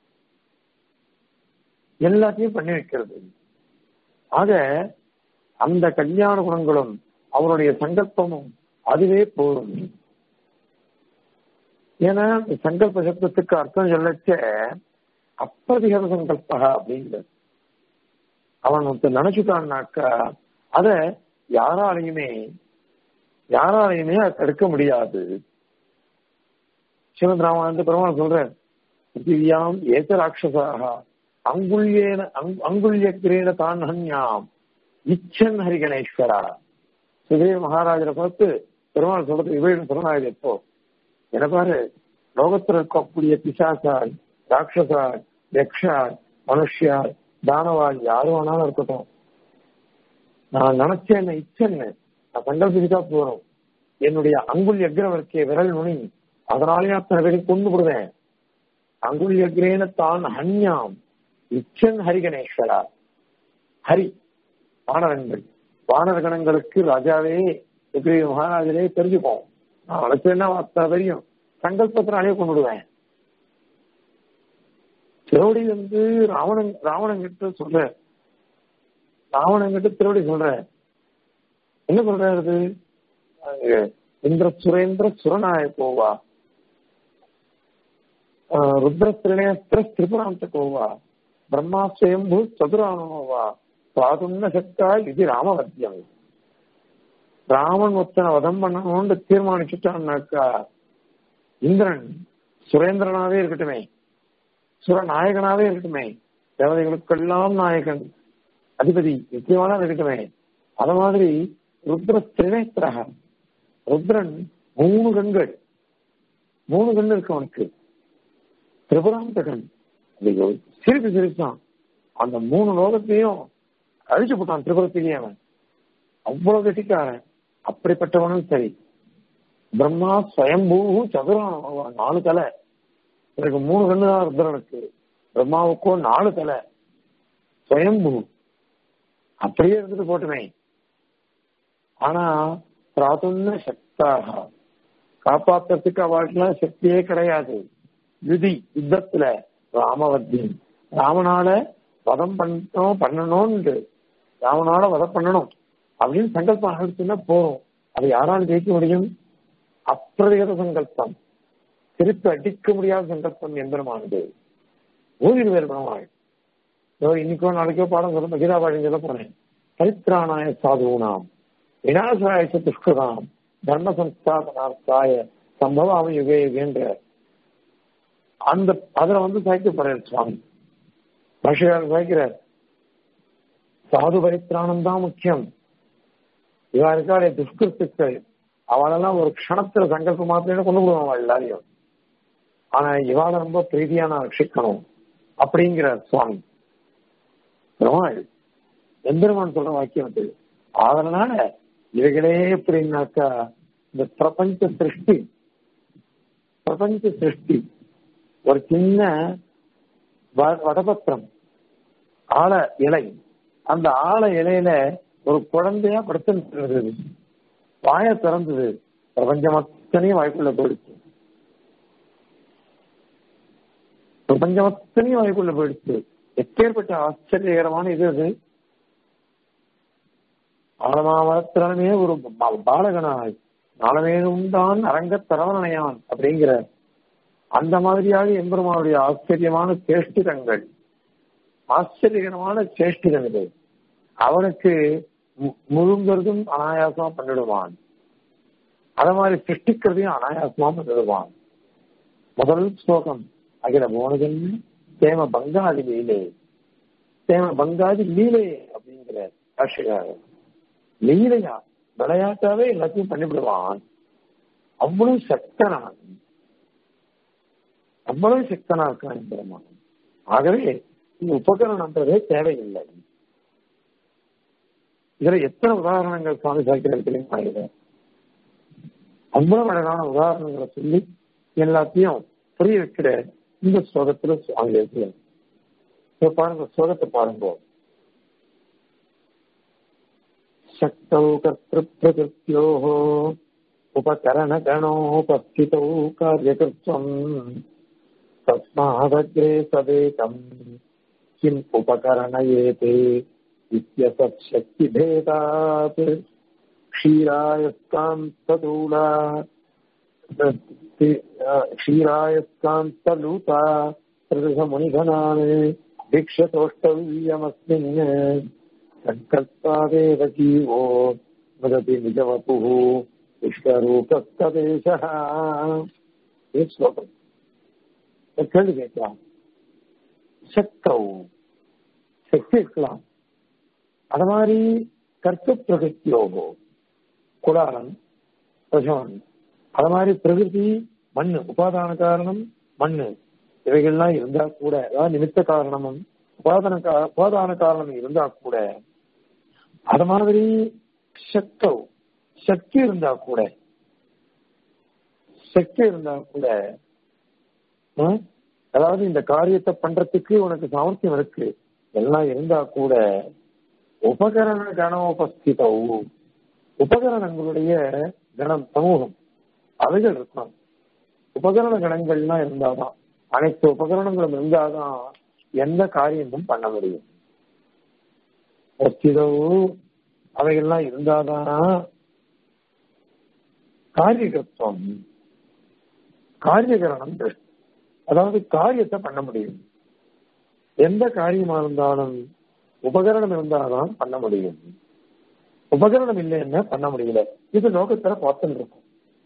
எல்லாத்தையும் பண்ணி வைக்கிறது ஆக அந்த கல்யாண குணங்களும் அவருடைய சங்கல்பமும் அதுவே போரும் ஏன்னா இந்த சங்கல்ப சப்தத்துக்கு அர்த்தம் சொல்லச்ச அப்பிரதிகத சங்கல்பா அப்படிங்கிறது அவன் ஒருத்தர் நினைச்சுட்டான்னாக்கா அத யாராலையுமே யாராலையுமே அதை தடுக்க முடியாது ஸ்ரீமத் ராமானந்த பெருமாள் சொல்ற பிருத்திவியாம் ஏக ராட்சசாக அங்குல்யேன அங்- அங்குல்யக்கிரேன தான் ஹன்யாம் இச்சன் ஹரிகணேஸ்வரா சுதேவ மகாராஜரை பார்த்து பெருமாள் சொல்றது இவையும் சொன்னாங்க எப்போ என்ன பாரு லோகத்துல இருக்கக்கூடிய பிசாசால் ராட்சசால் யக்ஷால் மனுஷியால் தானவால் யாரு வேணாலும் இருக்கட்டும் நான் நினைச்சேன் இச்சன்னு நான் சங்கல்பிச்சா போறோம் என்னுடைய அங்குல் எக்ரவர்க்கே விரல் நுனி அதனாலே அத்தனை பேரை கொண்டு விடுவேன் அங்குல் எக்ரேன தான் ஹன்யாம் இச்சன் ஹரிகணேஸ்வரா ஹரி வானரங்கள் வானர கணங்களுக்கு ராஜாவே எப்படி மகாராஜரே தெரிஞ்சுப்போம் நான் வளர்ச்சேன்னா அத்தனை பேரையும் சங்கல்பத்தினாலே கொண்டு விடுவேன் திருவடி வந்து ராவணன் ராவணன் கிட்ட சொல்ற ராவணன் கிட்ட திருவடி சொல்ற என்ன சொல்றாரு அஹ் இந்திர சுரேந்திர சுரநாய போவா அஹ் ருத்ர திரிணேஸ்திர திரிபுராந்த கோவா பிரம்மா சுயம்பு சதுரானோவா சாதுன்ன சக்தா இது ராமவத்தியம் ராமன் ஒத்தனை வதம் பண்ணணும்னு தீர்மானிச்சுட்டான்னாக்கா இந்திரன் சுரேந்திரனாவே இருக்கட்டுமே சுரநாயகனாவே இருக்கட்டுமே தேவதைகளுக்கெல்லாம் நாயகன் அதிபதி நிச்சயமான இருக்கட்டுமே அத மாதிரி ருத்ர திரிநேத்திரக ருத்ரன் மூணு கண்கள் மூணு கண் இருக்கு அவனுக்கு திரிபுராந்தகன் ஐயோ, சிரிப்பு சிரிச்சான் அந்த மூணு லோகத்தையும் அழிச்சு போட்டான் திரிபுரத்திலேயே அவன் அவ்வளவு கட்டிக்காரன் அப்படிப்பட்டவனும் சரி பிரம்மா ஸ்வயம்பூ சதுரான நாலு தலை எனக்கு மூணு கண்ணு தான் ருத்ரனுக்கு பிரம்மாவுக்கோ நாலு தலை ஸ்வயம்பூ அப்படியே இருந்துட்டு போட்டுமே ஆனா பிராதுன்ன சக்தாக காப்பாத்துறதுக்கு அவளுக்குலாம் சக்தியே கிடையாது விதி யுத்தத்துல ராமவத்தியம் ராமனால வதம் பண்ணணும் பண்ணணும்னு ராமனால வதம் பண்ணணும் அப்படின்னு சங்கல்பம் ஆகிடுச்சுன்னா போறோம் அது யாரால ஜெயிக்க முடியும் அப்பிரதிகத சங்கல்பம் திருப்பி அடிக்க முடியாத சங்கல்பம் எந்திரமானது ஓரிரு பேர் பெருமாள் இதோ இன்னைக்கோ நாளைக்கோ பாடம் சொல்ல கீதா பாடம் சொல்ல போனேன் சரித்திரானாய சாதுனாம் விநாசாய துஷ்கதாம் தர்ம சம்ஸ்தாபனார்த்தாய சம்பவாம யுகே யுகேன்ற அந்த அதுல வந்து சாய்க்கப்படுறார் சுவாமி பாஷகாரர் சாய்க்கிறார் சாது பரித்திராணம் தான் முக்கியம் இவா இருக்காளே துஷ்கிருத்துக்கள் அவளெல்லாம் ஒரு க்ஷணத்துல சங்கல்ப மாத்திரம் கொண்டு போடுவான் எல்லாரையும் ஆனா இவாள ரொம்ப பிரீதியா நான் ரட்சிக்கணும் அப்படிங்கிறார் சுவாமி பெருமாள் எம்பெருமான் சொல்ற வாக்கியம் அது அதனால இவைகளே எப்படின்னாக்கா இந்த பிரபஞ்ச சிருஷ்டி பிரபஞ்ச சிருஷ்டி ஒரு சின்ன வ- வடபத்திரம் ஆழ இலை அந்த ஆழ இலையில ஒரு குழந்தையா படுத்து வாய திறந்தது பிரபஞ்சம் அத்தனையும் வாய்க்குள்ள போயிடுச்சு பிரபஞ்சம் அத்தனையும் வாய்க்குள்ள போயிடுச்சு எப்பேற்பட்ட ஆச்சரியகரமான இது அது ஆழமாவரத்திறமே ஒரு பா- பாலகனாய் நாளமேனும் தான் அரங்கத் தரவணையான் அப்படிங்கிற அந்த மாதிரியாக எம்பெருமானுடைய ஆச்சரியமான சேஷ்டிதங்கள் ஆச்சரியகரமான சேஷ்டிதம் இது அவனுக்கு மு- முழுங்கிறதும் அனாயாசமா பண்ணிடுவான் அத மாதிரி சிருஷ்டிக்கிறதையும் அனாயாசமா பண்ணிடுவான் முதல் ஸ்லோகம் அகில போனதென்ன தேம பங்காதி லீலே தேம பங்காதி லீலே அப்படிங்கிற பாஷகாரர் லீலையா விளையாட்டாவே எல்லாத்தையும் பண்ணிவிடுவான் அவ்வளவு சக்தனான் அவ்வளவு சக்தனா இருக்கான் பெருமான் ஆகவே இந்த உபகரணம்ன்றதே தேவையில்லை இதுல எத்தனை உதாரணங்கள் சுவாமி சாய்க்கிறது தெரியுமா இதுல அவ்வளவு அழகான உதாரணங்களை சொல்லி எல்லாத்தையும் புரிய வைக்கிற இந்த ஸ்லோகத்துல சுவாமி இருக்கிறார் இப்ப பாருங்க ஸ்லோகத்தை பாருங்க शक्तौ कर्तृप्रकृत्योः उपकरणगणोपस्थितौ कार्यकर्त्वम् तस्मादग्रे सदेकम् किम् उपकरणयेते इत्यसत्शक्तिभेदात् क्षीरायस्ताम् तदूला क्षीरायस्कान्तलूता प्रदृशमुनिघनान् भिक्षतोष्टव्यमस्मिन् सङ्कल्पादेव जीवो वदति निजवपुः विश्वरूपस्तदेशः ये श्लोकम् கேள்வி கேட்கலாம் சக்தவ் சக்தி இருக்கலாம் அது மாதிரி கர்த்த பிரகத்தியோகோ குடாலன் பசுவன் அது மாதிரி பிரகிருதி மண்ணு உபாதான காரணம் மண்ணு இவைகள்லாம் இருந்தா கூட அதாவது நிமித்த காரணமும் உபாதான கா- உபாதான காரணம் இருந்தா கூட அது மாதிரி சக்தவ் சக்தி இருந்தா கூட சக்தி இருந்தா கூட ஆ? அதாவது இந்த காரியத்தை பண்றதுக்கு உனக்கு சாமர்த்தியம் இருக்கு எல்லாம் இருந்தா கூட உபகரண கணோபஸ்திதவு உபகரணங்களுடைய கணம் சமூகம் அவைகள் இருக்கணும் உபகரண கணங்கள்லாம் இருந்தாதான் அனைத்து உபகரணங்களும் இருந்தாதான் எந்த காரியமும் பண்ண முடியும் வஸ்திதவு அவைகள்லாம் இருந்தாதான் காரியகத்துவம் காரியகரணம் திருஷ்டி. அதாவது காரியத்தை பண்ண முடியும் எந்த காரியமா இருந்தாலும் உபகரணம் இருந்தால்தான் பண்ண முடியும் உபகரணம் இல்லைன்னா பண்ண முடியல இது லோகத்துல பார்த்துட்டு இருக்கும்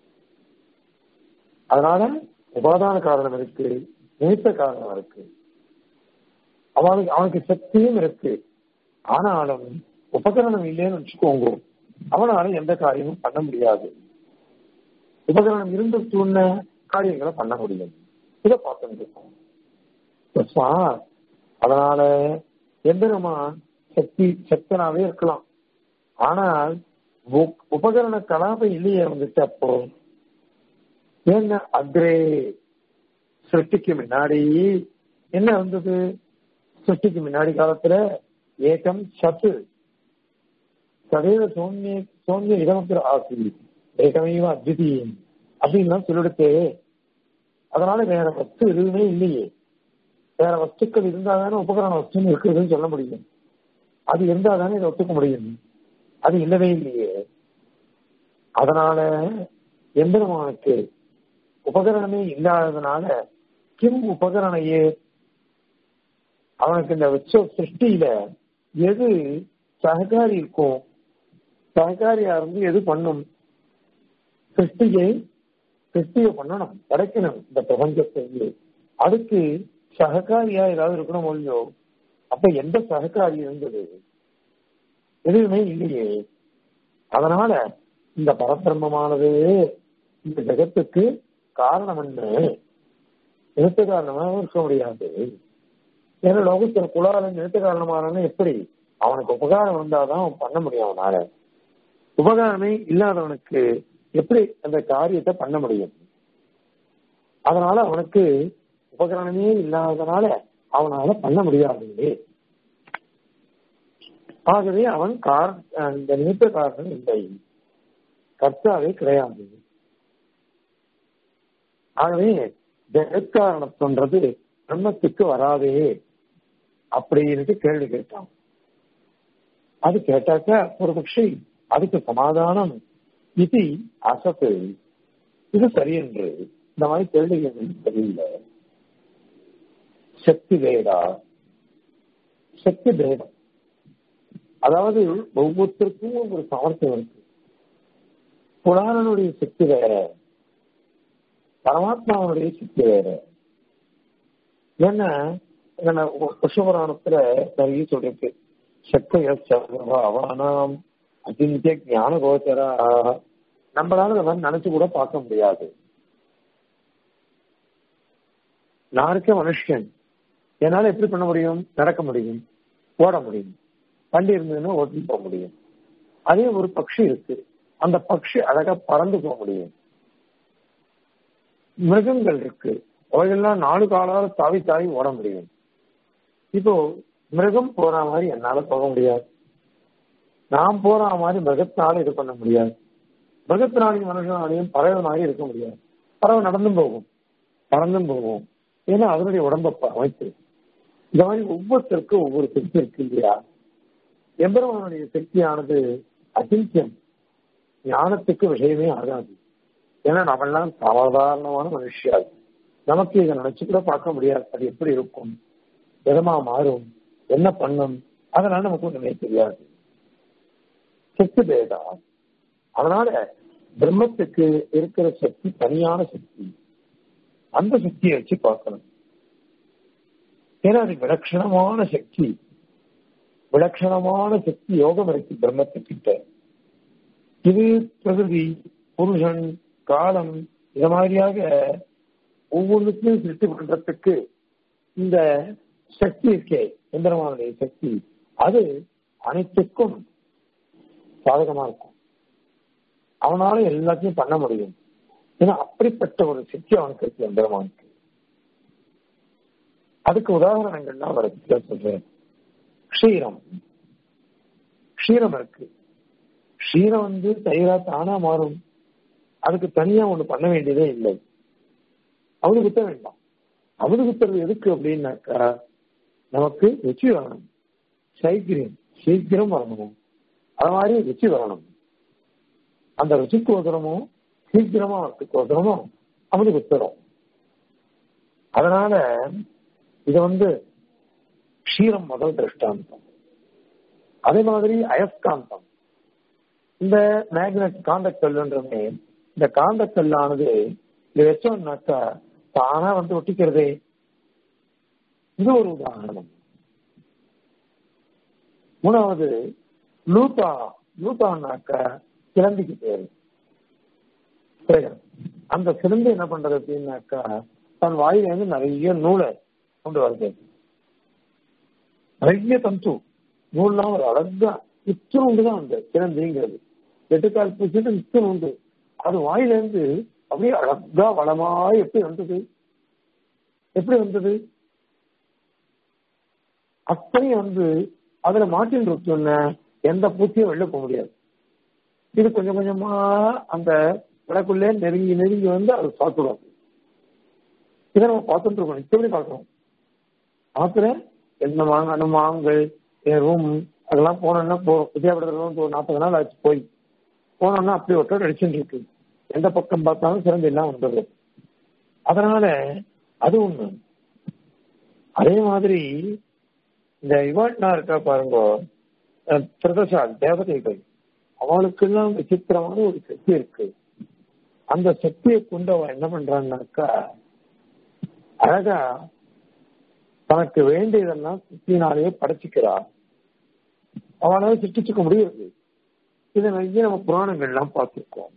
அதனால உபாதான காரணம் இருக்கு நிமித்த காரணம் இருக்கு அவனுக்கு அவனுக்கு சக்தியும் இருக்கு ஆனாலும் உபகரணம் இல்லைன்னு வச்சுக்கோங்க அவனால எந்த காரியமும் பண்ண முடியாது உபகரணம் இருந்துச்சுன்ன காரியங்களை பண்ண முடியும் இதை பார்த்துட்டு இருக்கோம் தஸ்மாத் அதனால எம்பெருமான் சக்தி சக்தனாவே இருக்கலாம் ஆனால் உப்- உபகரண கலாபம் இல்லையே வந்துட்டு அப்போ என்ன அக்ரே சிருஷ்டிக்கு முன்னாடி என்ன வந்தது சிருஷ்டிக்கு முன்னாடி காலத்துல ஏகம் சத்து சதைவ சோன்ய சோன்ய இடமத்திர ஆசி ஏகமைவ அத்விதீயம் அப்படின்லாம் சொல்லிடுத்தே அதனால வேற வஸ்து எதுவுமே இல்லையே வேற வஸ்துக்கள் இருந்தாதானே உபகரண வஸ்துன்னு இருக்குதுன்னு சொல்ல முடியும் அது இருந்தாதானே இதை ஒத்துக்க முடியும் அது இல்லவே இல்லையே அதனால எம்பெருமானுக்கு உபகரணமே இல்லாததுனால கிம் உபகரணையே அவனுக்கு இந்த உச்ச சிருஷ்டியில எது சககாரி இருக்கும் சககாரியா இருந்து எது பண்ணும் சிருஷ்டியை சிருஷ்டியை பண்ணணும் படைக்கணும் இந்த பிரபஞ்சத்தை வந்து. அதுக்கு சககாரியா ஏதாவது இருக்கணும் இல்லையோ அப்ப எந்த சககாரி இருந்தது எதுவுமே இல்லையே அதனால இந்த பரபிரம்மமானது இந்த ஜெகத்துக்கு காரணம் என்ன நிறுத்த காரணமாக இருக்க முடியாது ஏன்னா லோகத்துல குலாலன் நிறுத்த காரணமானவன எப்படி அவனுக்கு உபகாரம் வந்தாதான் அவன் பண்ண முடியும் அவனால உபகாரமே இல்லாதவனுக்கு எப்படி அந்த காரியத்தை பண்ண முடியும் அதனால அவனுக்கு உபகரணமே இல்லாததுனால அவனால பண்ண முடியாது ஆகவே அவன் கார இந்த நிமித்த காரணம் இல்லை கர்த்தாவே கிடையாது ஆகவே ஜெகத்காரணத்துன்றது பிரம்மத்துக்கு வராதே அப்படின்னு கேள்வி கேட்டான் அது கேட்டாக்க ஒரு பட்சி அதுக்கு சமாதானம் இது அசத்து இது சரியென்று இந்த மாதிரி கேள்வி கேட்கறது சரியில்லை சக்தி வேடா சக்தி பேதம் அதாவது ஒவ்வொருத்தருக்கும் ஒரு சாமர்த்தியம் இருக்கு புராணனுடைய சக்தி வேற பரமாத்மாவனுடைய சக்தி வேற ஏன்னா புஷ்பபுராணத்துல நிறைய சொல்லிருக்கு சக்திய அவானாம் அச்சிந்திய ஞான கோச்சரா நம்மளால அதை நினைச்சு கூட பார்க்க முடியாது நான் இருக்க மனுஷன் என்னால எப்படி பண்ண முடியும் நடக்க முடியும் ஓட முடியும் வண்டி இருந்ததுன்னா ஓட்டி போக முடியும் அதே ஒரு பக்ஷி இருக்கு அந்த பக்ஷி அழகா பறந்து போக முடியும் மிருகங்கள் இருக்கு அவைகள்லாம் நாலு காலால தாவி தாவி ஓட முடியும் இப்போ மிருகம் போற மாதிரி என்னால போக முடியாது நான் போற மாதிரி மிருகத்தினால இது பண்ண முடியாது மிருகத்தினாலையும் மனுஷனாலையும் பறவை மாதிரி இருக்க முடியாது பறவை நடந்தும் போகும் பறந்தும் போகும் ஏன்னா அதனுடைய உடம்ப அமைத்து இந்த மாதிரி ஒவ்வொருத்தருக்கும் ஒவ்வொரு சக்தி இருக்கு இல்லையா எம்பெருமானுடைய சக்தியானது அசிங்கியம் ஞானத்துக்கு விஷயமே ஆகாது ஏன்னா நம்மெல்லாம் சாதாரணமான மனுஷியாள் நமக்கு இதை நினைச்சு கூட பார்க்க முடியாது அது எப்படி இருக்கும் விதமா மாறும் என்ன பண்ணும் அதனால நமக்கு ஒண்ணுமே தெரியாது சக்தி பேதா அதனால பிரம்மத்துக்கு இருக்கிற சக்தி தனியான சக்தி அந்த சக்தியை வச்சு பார்க்கணும் ஏன்னா அது விலட்சணமான சக்தி விலட்சணமான சக்தி யோகம் இருக்கு பிரம்மத்துக்கிட்ட இது பிரகிருதி புருஷன் காலம் இது மாதிரியாக ஒவ்வொன்றுக்கும் சிருஷ்டி பண்றதுக்கு இந்த சக்தி இருக்கே எந்திரமானுடைய சக்தி அது அனைத்துக்கும் சாதகமா இருக்கும் அவனால எல்லாத்தையும் பண்ண முடியும் ஏன்னா அப்படிப்பட்ட ஒரு சக்தி அவனுக்கு இருக்கு எந்திரமானுக்கு அதுக்கு உதாரணங்கள்லாம் வர சொல்றேன் க்ஷீரம் க்ஷீரம் இருக்கு க்ஷீரம் வந்து தயிரா தானா மாறும் அதுக்கு தனியா ஒண்ணு பண்ண வேண்டியதே இல்லை அவரு குத்த வேண்டாம் அவரு குத்துறது எதுக்கு அப்படின்னாக்கா நமக்கு ருச்சி வரணும் சைக்கிரம் சீக்கிரம் வரணும் அது மாதிரி ருச்சி வரணும் அந்த ருச்சிக்கு ஒதுரமும் சீக்கிரமா வரத்துக்கு ஒதுரமும் அவரு குத்துறோம் அதனால இது வந்து க்ஷீரம் முதல் திருஷ்டாந்தம் அதே மாதிரி அயஸ்காந்தம் இந்த மேக்னெட் காந்தக்கல்லுன்றமே இந்த காந்தக்கல்லானது இது வச்சோம்னாக்கா தானா வந்து ஒட்டிக்கிறதே இது ஒரு உதாரணம் மூணாவது லூத்தா லூத்தான்னாக்கா சிலந்திக்கு பேரு சரி அந்த சிலந்தி என்ன பண்றது அப்படின்னாக்கா தன் வாயில இருந்து நிறைய நூலை கொண்டு வருது நிறைய தந்து நூல்லாம் ஒரு அழகா இத்தனை உண்டு தான் அந்த சிலந்திங்கிறது எட்டுக்கால் பூச்சிட்டு இத்தனை உண்டு அது வாயில இருந்து அப்படியே அழகா வளமா எப்படி வந்தது எப்படி வந்தது அத்தனை வந்து அதுல மாட்டின் சொன்ன எந்த பூச்சியும் வெளில போக முடியாது இது கொஞ்சம் கொஞ்சமா அந்த விளக்குள்ளே நெருங்கி நெருங்கி வந்து அது சாப்பிடும் இதை நம்ம பார்த்துட்டு இருக்கோம் இப்படி பார்க்கணும் பார்க்குற என்ன வாங்க நம்ம ஆண்கள் என் ரூம் அதெல்லாம் போனோம்னா போறோம் வித்யாபுரத்துல ஒரு நாற்பது நாள் ஆச்சு போய் போனோம்னா அப்படி ஒட்டோடு அடிச்சுட்டு இருக்கு எந்த பக்கம் பார்த்தாலும் சிறந்து எல்லாம் வந்துடுது அதனால அது ஒண்ணு அதே மாதிரி இந்த இவாட்னா இருக்கா பாருங்க பிரதசால் தேவதைகள் அவளுக்கெல்லாம் விசித்திரமான ஒரு சக்தி இருக்கு அந்த சக்தியை கொண்டு அவன் என்ன பண்றான்னாக்கா அழகா தனக்கு வேண்டியதெல்லாம் சக்தினாலேயே படைச்சிக்கிறா அவனால சிருஷ்டிச்சுக்க முடியாது இதை நிறைய நம்ம புராணங்கள்லாம் பார்த்திருக்கோம்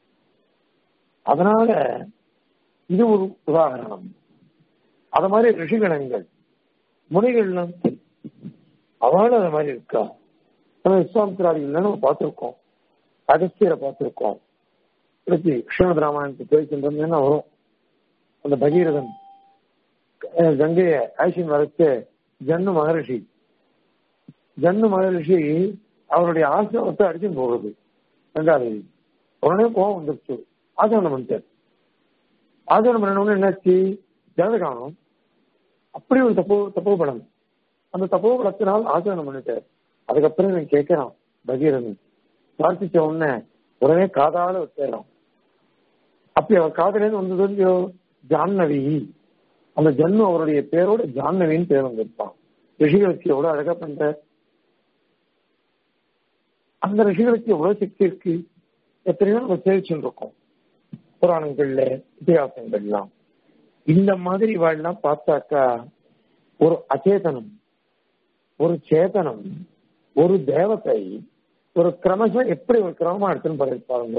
அதனால இது ஒரு உதாரணம் அத மாதிரி ரிஷிகணங்கள் முனிகள்லாம் சரி அவளும் அது மாதிரி இருக்கா நம்ம விஸ்வாமித்திராதிகள் நம்ம பார்த்திருக்கோம் அகஸ்தியரை பார்த்திருக்கோம் திருப்பி ஸ்ரீமத் ராமாயணத்துக்கு போய்க்கின்றோம்னா வரும் அந்த பகீரதன் கங்கைய ஆய்ச்சின் வரைச்சு ஜன்னு மகரிஷி ஜன்னு மகரிஷி அவருடைய ஆசிரமத்தை அடிச்சுன்னு போகுது கங்காதேவி உடனே கோபம் வந்துருச்சு ஆசனம் பண்ணிட்டார் ஆசனம் பண்ணணும்னு என்னாச்சு ஜனத காணும் அப்படி ஒரு தப்பு தப்பு படம் அந்த தப்பு படத்தினால் ஆசனம் பண்ணிட்டார் அதுக்கப்புறம் இவன் கேட்கிறான் பகீரதன் பிரார்த்திச்ச உடனே உடனே காதால வச்சிடறான் அப்படி அவர் காதலேருந்து வந்தது இல்லையோ ஜான்னவி அந்த ஜன்னு அவருடைய பேரோட ஜான்னவின்னு பேர் வந்திருப்பான் ரிஷிகளுக்கு எவ்வளவு அழகா பண்ற அந்த ரிஷிகளுக்கு எவ்வளவு சக்தி இருக்கு எத்தனையோ நம்ம சேவிச்சுட்டு இருக்கோம் புராணங்கள்ல இதிகாசங்கள்லாம் இந்த மாதிரி வாழ்லாம் பார்த்தாக்கா ஒரு அச்சேதனம் ஒரு சேதனம் ஒரு தேவத்தை ஒரு கிரமசம் எப்படி ஒரு கிரமமா எடுத்துன்னு பாருங்க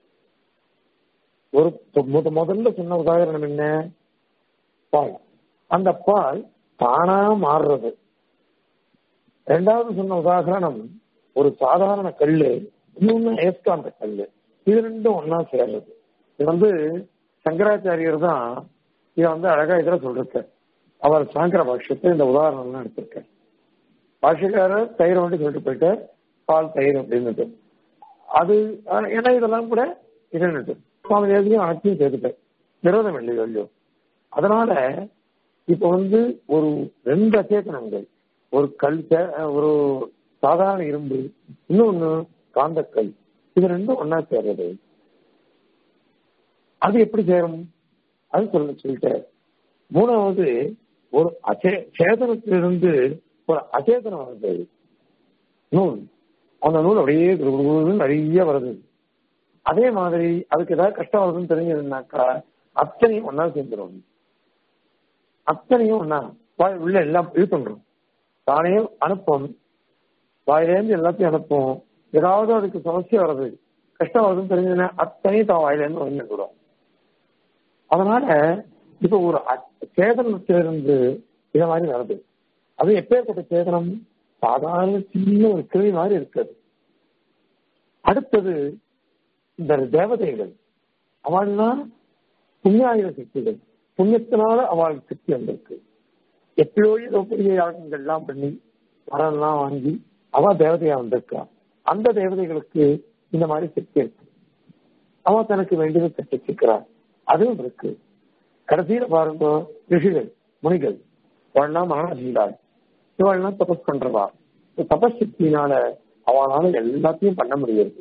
ஒரு முத முதல்ல சொன்ன உதாரணம் என்ன பால் அந்த பால் தானா மாறுறது ரெண்டாவது சொன்ன உதாரணம் ஒரு சாதாரண கல்லு இன்னொன்னு ஏஸ்காந்த கல்லு இது ரெண்டும் ஒன்னா சேர்றது இது வந்து சங்கராச்சாரியர் தான் இதை வந்து அழகா இதுல சொல்லிருக்க அவர் சாங்கர பாஷ்யத்தை இந்த உதாரணம் எடுத்திருக்க பாஷ்யக்காரர் தயிர் வந்து சொல்லிட்டு போயிட்டு பால் தயிர் அப்படின்னு அது ஏன்னா இதெல்லாம் கூட இதுன்னு சுவாமி தேவதையும் அனைத்தையும் சேர்த்துட்டேன் விரோதம் இல்லை இல்லையோ அதனால இப்ப வந்து ஒரு ரெண்டு அச்சேதனங்கள் ஒரு கல் ஒரு சாதாரண இரும்பு இன்னொன்னு காந்தக்கல் இது ரெண்டும் ஒன்னா சேர்றது அது எப்படி சேரும் அது சொல்ல சொல்லிட்டார் மூணாவது ஒரு அச்சே சேதனத்திலிருந்து ஒரு அச்சேதனம் வருது நூல் அந்த நூல் அப்படியே குடுகுடுன்னு நிறைய வருது அதே மாதிரி அதுக்கு ஏதாவது கஷ்டம் வருதுன்னு தெரிஞ்சதுனாக்கா அத்தனையும் ஒன்னா சேர்ந்துடும் அத்தனையும் ஒன்னா வாய் உள்ள எல்லாம் இது பண்றோம் தானே அனுப்பும் வாயிலேருந்து எல்லாத்தையும் அனுப்பும் ஏதாவது அதுக்கு சமஸ்யா வருது கஷ்டம் வருதுன்னு தெரிஞ்சதுன்னா அத்தனையும் தான் வாயிலேருந்து வந்துடும் அதனால இப்ப ஒரு சேதனத்திலிருந்து இத மாதிரி வருது அது எப்பேற்பட்ட சேதனம் சாதாரண சின்ன ஒரு கிளி மாதிரி இருக்குது அடுத்தது இந்த தேவதைகள் அவள்னா புண்ணியாயுத சக்திகள் புண்ணியத்தினால அவளுக்கு சக்தி வந்திருக்கு எப்பயோ ஏதோ பெரிய யாகங்கள்லாம் பண்ணி மரம்லாம் வாங்கி அவ தேவதையா வந்திருக்கா அந்த தேவதைகளுக்கு இந்த மாதிரி சக்தி இருக்கு அவ தனக்கு வேண்டியதை கட்டிச்சுக்கிறார் அதுவும் இருக்கு கடைசியில பாருங்க ரிஷிகள் முனிகள் இவள்லாம் மரணசீலாள் இவள்லாம் தபஸ் பண்றவா தபஸ் சக்தியினால அவனால எல்லாத்தையும் பண்ண முடியாது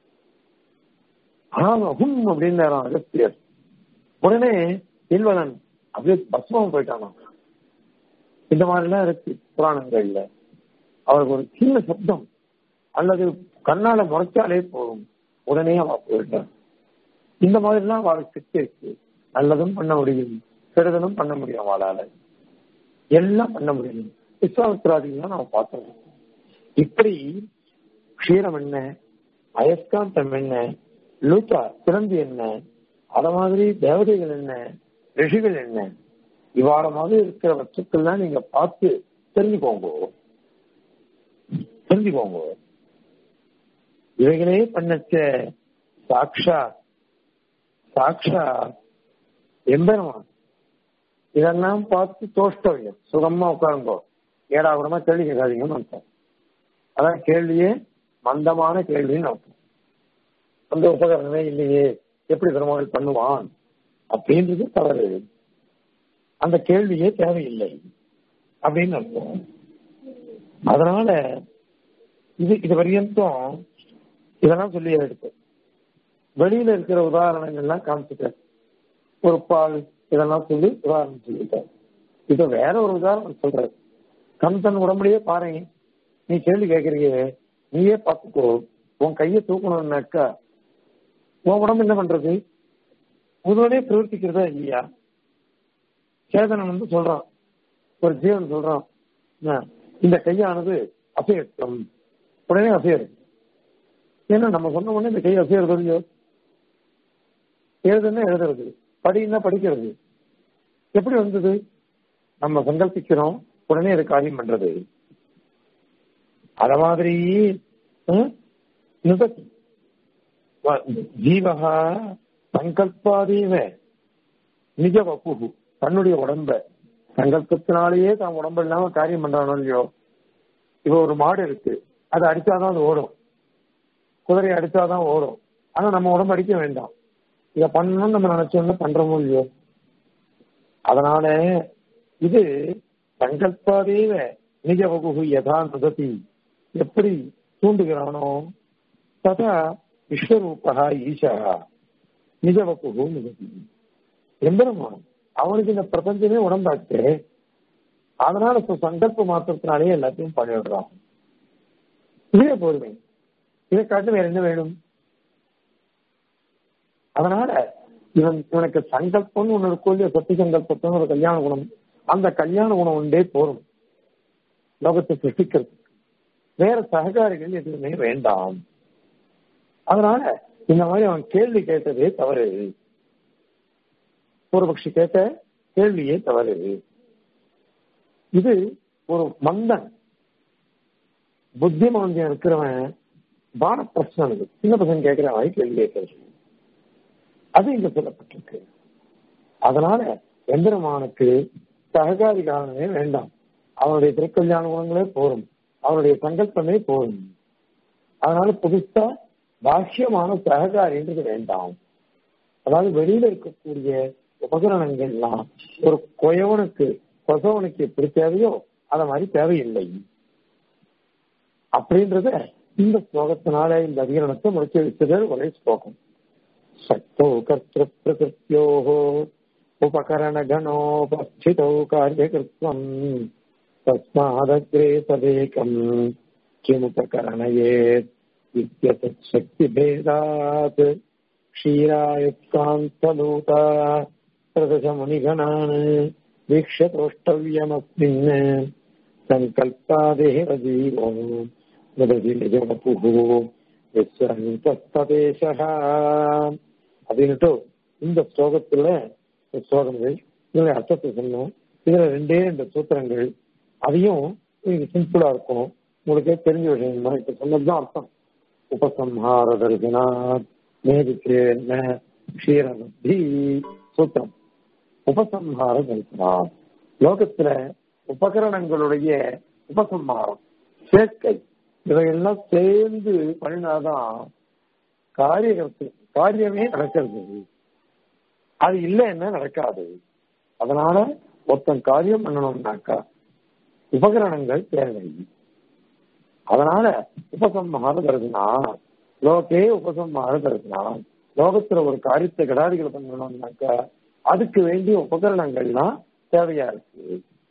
ஆனா ஹும் அப்படின்னு அகஸ்தியர் உடனே இல்வனன் அப்படியே பஸ்மம் போயிட்டானா இந்த மாதிரிலாம் இருக்கு புராணங்கள்ல அவருக்கு ஒரு சின்ன சப்தம் அல்லது கண்ணால முறைச்சாலே போதும் உடனே அவ போயிட்டான் இந்த மாதிரிலாம் அவளுக்கு சக்தி இருக்கு நல்லதும் பண்ண முடியும் கெடுதலும் பண்ண முடியும் அவளால எல்லாம் பண்ண முடியும் விஸ்வாமித்ராதிகள்லாம் நம்ம பார்த்தோம் இப்படி க்ஷீரம் என்ன அயஸ்காந்தம் என்ன லூத்தா சிறந்தி என்ன அத மாதிரி தேவதைகள் என்ன ரிஷிகள் என்ன இவ்வாறமாக இருக்கிற வச்சுக்கள்லாம் நீங்க பார்த்து தெரிஞ்சுக்கோங்க தெரிஞ்சுக்கோங்க இவைகளே பண்ணச்ச சாக்ஷா சாக்ஷா எம்பெருமான் இதெல்லாம் பார்த்து தோஷ்டவியம் சுகமா உட்காருங்கோ ஏடாகுடமா கேள்வி கேட்காதீங்கன்னு அர்த்தம் அதான் கேள்வியே மந்தமான கேள்வின்னு அர்த்தம் அந்த உபகரணமே இல்லையே எப்படி பெருமாள் பண்ணுவான் அப்படின்றது தவறு அந்த கேள்வியே தேவையில்லை அப்படின்னு அர்த்தம் அதனால இது இது வரையந்தும் இதெல்லாம் சொல்லி எடுத்து வெளியில இருக்கிற உதாரணங்கள்லாம் காமிச்சிட்டேன் ஒரு பால் இதெல்லாம் சொல்லி உதாரணம் சொல்லிட்டேன் இப்ப வேற ஒரு உதாரணம் சொல்றேன் கம்சன் உடம்புலயே பாருங்க நீ கேள்வி கேட்கறீங்க நீயே பார்த்துக்கோ உன் கையை தூக்கணும்னாக்கா உன் உடம்பு என்ன பண்றது முதலே பிரவர்த்திக்கிறதா இல்லையா சேதனம் வந்து சொல்றான் ஒரு ஜீவன் சொல்றான் இந்த கையானது அசையட்டும் உடனே அசையறது ஏன்னா நம்ம சொன்ன உடனே இந்த கை அசையறது இல்லையோ எழுதுன்னா எழுதுறது படின்னா படிக்கிறது எப்படி வந்தது நம்ம சங்கல்பிக்கிறோம் உடனே அது காரியம் பண்றது அத மாதிரி நுகத்தி ஜீவகா சங்கல்பாதீவ நிஜ வப்புகு தன்னுடைய உடம்ப சங்கல்பத்தினாலேயே தான் உடம்பு இல்லாம காரியம் பண்றானோ இல்லையோ இப்ப ஒரு மாடு இருக்கு அதை அடிச்சாதான் அது ஓடும் குதிரையை அடிச்சாதான் ஓடும் ஆனா நம்ம உடம்பு அடிக்க வேண்டாம் இத பண்ணணும்னு நம்ம நினைச்சோம்னா பண்றோமோ இல்லையோ அதனால இது சங்கல்பாதேவ நிஜ வகுகு யதா நுகதி எப்படி தூண்டுகிறானோ ததா விஸ்வரூபா ஈஷா நிஜ வகுகு நுகதி எம்பெருமான் அவனுக்கு இந்த பிரபஞ்சமே உடம்பாச்சு அதனால இப்ப சங்கல்ப மாத்திரத்தினாலே எல்லாத்தையும் பண்ணிவிடுறான் இதே போதுமே இதை காட்டு வேற என்ன வேணும் அதனால இவன் இவனுக்கு சங்கல்பம்னு ஒண்ணு இருக்கும் இல்லையா சத்திய சங்கல்பத்தம் ஒரு கல்யாண குணம் அந்த கல்யாண குணம் ஒன்றே போரும் லோகத்தை சிருஷ்டிக்கிறது வேற சககாரிகள் எதுவுமே வேண்டாம் அதனால இந்த மாதிரி அவன் கேள்வி கேட்டதே தவறு பூர்வபக்ஷி கேட்ட கேள்வியே தவறு இது ஒரு மந்தன் புத்திமாந்தியம் இருக்கிறவன் பான பிரச்சனை இது சின்ன பசங்க கேட்கிற மாதிரி கேள்வி கேட்கறது அது இங்க சொல்லப்பட்டிருக்கு அதனால எந்திரமானுக்கு சககாரிகாரனே வேண்டாம் அவனுடைய திருக்கல்யாண குணங்களே போரும் அவனுடைய சங்கல்பமே போரும் அதனால புதுசா பாஷ்யமான சககாரின்றது வேண்டாம் அதாவது வெளியில இருக்கக்கூடிய உபகரணங்கள்லாம் ஒரு கொயவனுக்கு கொசவனுக்கு எப்படி தேவையோ அத மாதிரி தேவையில்லை அப்படின்றத இந்த ஸ்லோகத்தினால இந்த அதிகரணத்தை முடிச்சு வச்சது ஒரே ஸ்லோகம் शक्तौ कर्तृप्रकृत्योः उपकरणगणोपस्थितौ कार्यकृत्वम् तस्मादग्रे तदेकम् किमुपकरणयेत् इत्यतत् शक्तिभेदात् क्षीरायुक्तान्तलूता प्रदशमुनिगणान् वीक्ष्यतोष्टव्यमस्मिन् सङ्कल्पादेव जीवो நிஜவப்புः விஸ்வந்தஸ்ததேசः அப்படின்னுட்டு இந்த ஸ்லோகத்துல இந்த ஸ்லோகங்கள் இதுல அர்த்தத்தை சொல்லணும் இதுல ரெண்டே ரெண்டு சூத்திரங்கள் அதையும் நீங்க சிம்பிளா இருக்கணும் உங்களுக்கே தெரிஞ்ச விஷயம் தான் இப்ப சொன்னதுதான் அர்த்தம் உபசம்ஹார தரிசனாத் மேதிக்கு என்ன க்ஷீரபத்தி சூத்திரம் உபசம்ஹார தரிசனாத் லோகத்துல உபகரணங்களுடைய உபசம்ஹாரம் சேர்க்கை இவையெல்லாம் சேர்ந்து பண்ணினாதான் காரியகர்த்து காரியமே நடக்கிறது அது இல்லைன்னா நடக்காது அதனால ஒருத்தன் காரியம் பண்ணணும்னாக்கா உபகரணங்கள் தேவை அதனால உபசம்ஹார தருதுனா லோகே உபசம்ஹார தருதுனா லோகத்துல ஒரு காரியத்தை கிடாதிகள் பண்ணணும்னாக்கா அதுக்கு வேண்டிய உபகரணங்கள்லாம் தேவையா இருக்கு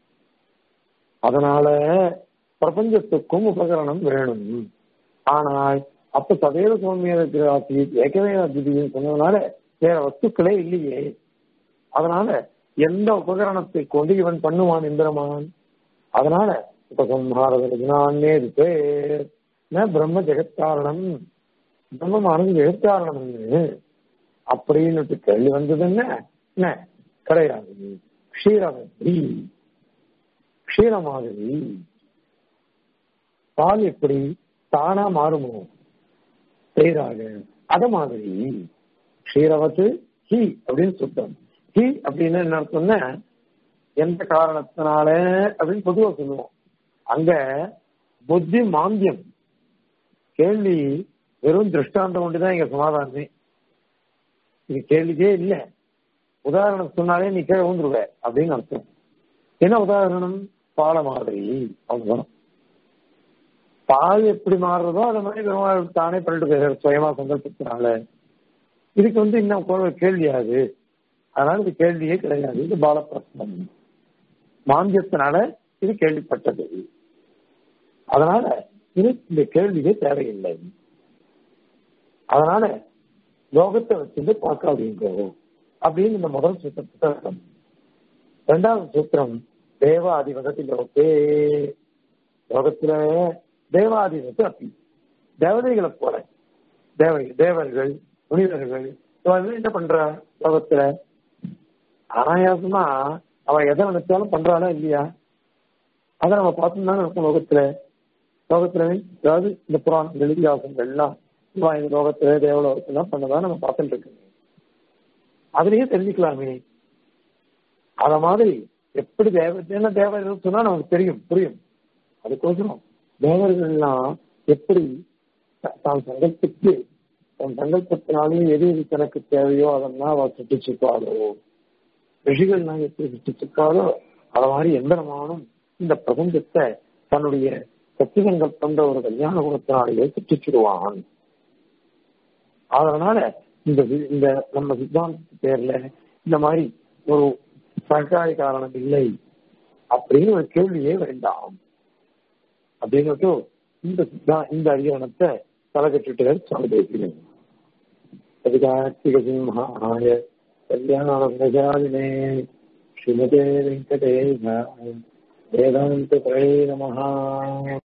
அதனால பிரபஞ்சத்துக்கும் உபகரணம் வேணும் ஆனால் அப்ப சதேவ சௌமியருக்கு ஆசி ஏகவே அதிதின்னு சொன்னதுனால வேற வஸ்துக்களே இல்லையே அதனால எந்த உபகரணத்தை கொண்டு இவன் பண்ணுவான் இந்திரமான் அதனால உபசம்ஹாரதனான்னே பேர் பிரம்ம ஜெகத்காரணம் பிரம்மமானது ஜெகத்காரணம்னு அப்படின்னு கேள்வி வந்தது என்ன என்ன கிடையாது க்ஷீரவதி க்ஷீர மாதிரி பால் எப்படி தானா மாறுமோ செய்யறாங்க அத மாதிரி க்ஷீரவத்து ஹி அப்படின்னு சொல்றோம் ஹி அப்படின்னு என்ன அர்த்தம்னா எந்த காரணத்தினால அப்படின்னு பொதுவா சொல்லுவோம் அங்க புத்தி மாந்தியம் கேள்வி வெறும் திருஷ்டாந்தம் ஒன்றுதான் இங்க சமாதானமே இது கேள்விக்கே இல்ல உதாரணம் சொன்னாலே நீ கீழே ஊந்துருவ அப்படின்னு அர்த்தம் என்ன உதாரணம் பால மாதிரி அவ்வளவுதான் பால் எப்படி மாறுறதோ அந்த மாதிரி பெருமாள் தானே பண்ணிட்டு போயிடுறாரு சுயமா சங்கல்பத்தினால இதுக்கு வந்து இன்னும் கேள்வியாது அதனால இது கேள்வியே கிடையாது இது பாலப்பிரசனம் மாந்தியத்தினால இது கேள்விப்பட்டது அதனால இது இந்த கேள்வியே தேவையில்லை அதனால லோகத்தை வச்சுட்டு பார்க்காதீங்க அப்படின்னு இந்த முதல் சூத்திரத்தை அர்த்தம் இரண்டாவது சூத்திரம் தேவாதிபதத்தி லோகே லோகத்துல தேவாதிபத்து அப்படி தேவதைகளை போல தேவ தேவர்கள் முனிவர்கள் இவர்கள் என்ன பண்றா லோகத்துல அனாயாசமா அவ எதை நினைச்சாலும் பண்றாளா இல்லையா அதை நம்ம பார்த்துட்டு தானே இருக்கும் லோகத்துல லோகத்துல அதாவது இந்த புராணங்கள் இதிகாசங்கள் எல்லாம் இவன் இந்த லோகத்துல தேவலோகத்தெல்லாம் பண்ணதான் நம்ம பார்த்துட்டு இருக்கோம் அதுலயே தெரிஞ்சுக்கலாமே அத மாதிரி எப்படி தேவ என்ன தேவர்கள் சொன்னா நமக்கு தெரியும் புரியும் அதுக்கோசரம் தேவர்கள்லாம் எப்படி தான் சங்கல்பித்து தன் சங்கல்பத்தினாலே எது எது தனக்கு தேவையோ அதெல்லாம் அவ சுட்டிச்சுப்பாளோ ரிஷிகள்லாம் எப்படி சுட்டிச்சுப்பாளோ அத மாதிரி எந்திரமானும் இந்த பிரபஞ்சத்தை தன்னுடைய சக்தி சங்கல்பன்ற ஒரு கல்யாண குணத்தினாலேயே சுட்டிச்சிடுவான் அதனால இந்த இந்த நம்ம சித்தாந்த பேர்ல இந்த மாதிரி ஒரு சர்க்காரி காரணம் இல்லை அப்படின்னு ஒரு கேள்வியே வேண்டாம் அப்படின்னு இந்த இந்த அதிகரணத்தை தலைகட்டுட்டு சுவாமி பேசுகிறேன் சிம்ஹாய கல்யாணே ஸ்ரீமதே வெங்கடேஷ வேதாந்த நமஹா